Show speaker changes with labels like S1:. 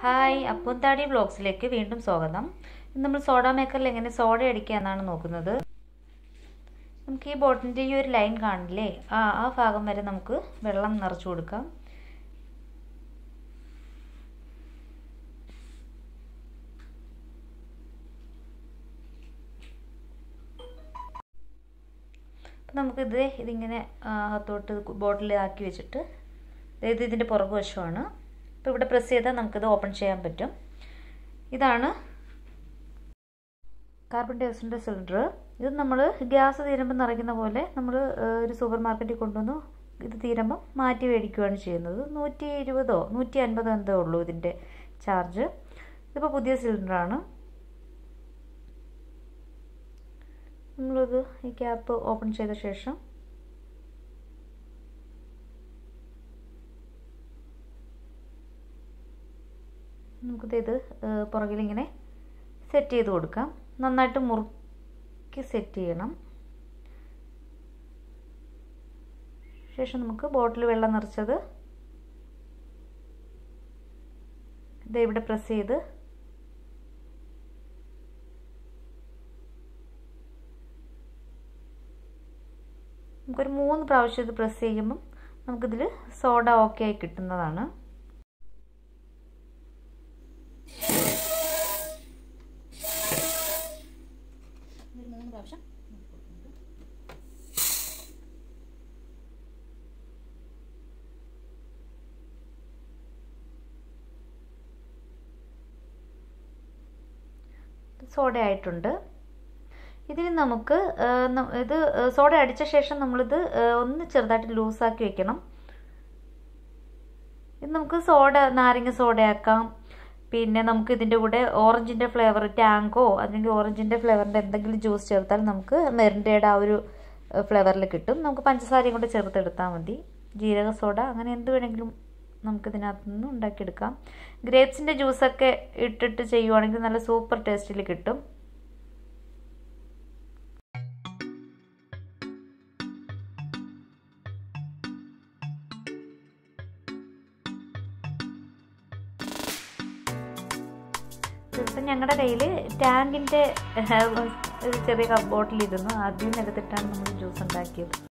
S1: hi അപ്പുന്താടി വ്ളോഗ്സിലേക്ക് വീണ്ടും സ്വാഗതം ഇന്ന് നമ്മൾ സോഡ മേക്കറിൽ എങ്ങനെ സോഡ അടിക്കുക എന്നാണ് നോക്കുന്നത് നമുക്ക് ഈ ബോട്ടിൻ്റെ ഈ ഒരു ലൈൻ കാണില്ലേ ആ ആ ഭാഗം വരെ നമുക്ക് വെള്ളം നിറച്ചു കൊടുക്കാം അപ്പം നമുക്കിത് ഇതിങ്ങനെ അകത്തോട്ട് ബോട്ടിലാക്കി വെച്ചിട്ട് ഇത് ഇതിൻ്റെ പുറകു വശമാണ് അപ്പോൾ ഇവിടെ പ്രസ് ചെയ്താൽ നമുക്കിത് ഓപ്പൺ ചെയ്യാൻ പറ്റും ഇതാണ് കാർബൺ ഡൈ ഓക്സൈഡിൻ്റെ സിലിണ്ടർ ഇത് നമ്മൾ ഗ്യാസ് തീരുമ്പോൾ നിറയ്ക്കുന്ന പോലെ നമ്മൾ ഒരു സൂപ്പർ മാർക്കറ്റിൽ കൊണ്ടുവന്ന് ഇത് തീരുമ്പം മാറ്റി മേടിക്കുകയാണ് ചെയ്യുന്നത് നൂറ്റി ഇരുപതോ നൂറ്റി അൻപതോ എന്തോ ഉള്ളൂ ഇതിൻ്റെ ചാർജ് ഇതിപ്പോൾ പുതിയ സിലിണ്ടറാണ് നമ്മളിത് ഈ ക്യാപ്പ് ഓപ്പൺ ചെയ്ത ശേഷം നമുക്കിത് ഇത് പുറകിലിങ്ങനെ സെറ്റ് ചെയ്ത് കൊടുക്കാം നന്നായിട്ട് മുറുക്കി സെറ്റ് ചെയ്യണം ശേഷം നമുക്ക് ബോട്ടിൽ വെള്ളം നിറച്ചത് ഇത് ഇവിടെ പ്രസ് ചെയ്ത് നമുക്കൊരു മൂന്ന് പ്രാവശ്യം ഇത് പ്രസ് ചെയ്യുമ്പം നമുക്കിതിൽ സോഡ ഓക്കെ ആയി കിട്ടുന്നതാണ്
S2: മൂന്ന് പ്രാവശ്യം
S1: സോഡ ആയിട്ടുണ്ട് ഇതിന് നമുക്ക് ഇത് സോഡ അടിച്ച ശേഷം നമ്മളിത് ഒന്ന് ചെറുതായിട്ട് ലൂസാക്കി വെക്കണം ഇത് നമുക്ക് സോഡ നാരങ്ങ സോഡയാക്കാം പിന്നെ നമുക്ക് ഇതിൻ്റെ കൂടെ ഓറഞ്ചിൻ്റെ ഫ്ലേവർ ടാങ്കോ അല്ലെങ്കിൽ ഓറഞ്ചിൻ്റെ ഫ്ലേവറിൻ്റെ എന്തെങ്കിലും ജ്യൂസ് ചേർത്താൽ നമുക്ക് മെറിൻഡയുടെ ആ ഒരു ഫ്ലേവറിൽ കിട്ടും നമുക്ക് പഞ്ചസാരയും കൂടെ ചേർത്തെടുത്താൽ മതി ജീരക സോഡ അങ്ങനെ എന്ത് വേണമെങ്കിലും നമുക്ക് ഇതിനകത്ത് നിന്ന് ഉണ്ടാക്കിയെടുക്കാം ഗ്രേപ്സിൻ്റെ ജ്യൂസൊക്കെ ഇട്ടിട്ട് ചെയ്യുവാണെങ്കിൽ നല്ല സൂപ്പർ ടേസ്റ്റിൽ കിട്ടും ഇപ്പം ഞങ്ങളുടെ കയ്യിൽ ടാങ്കിൻ്റെ ഒരു ചെറിയ കപ്പ് ബോട്ടിലിരുന്നു അതിൽ നിന്ന് എടുത്തിട്ടാണ് നമ്മൾ ജ്യൂസ് ഉണ്ടാക്കിയത്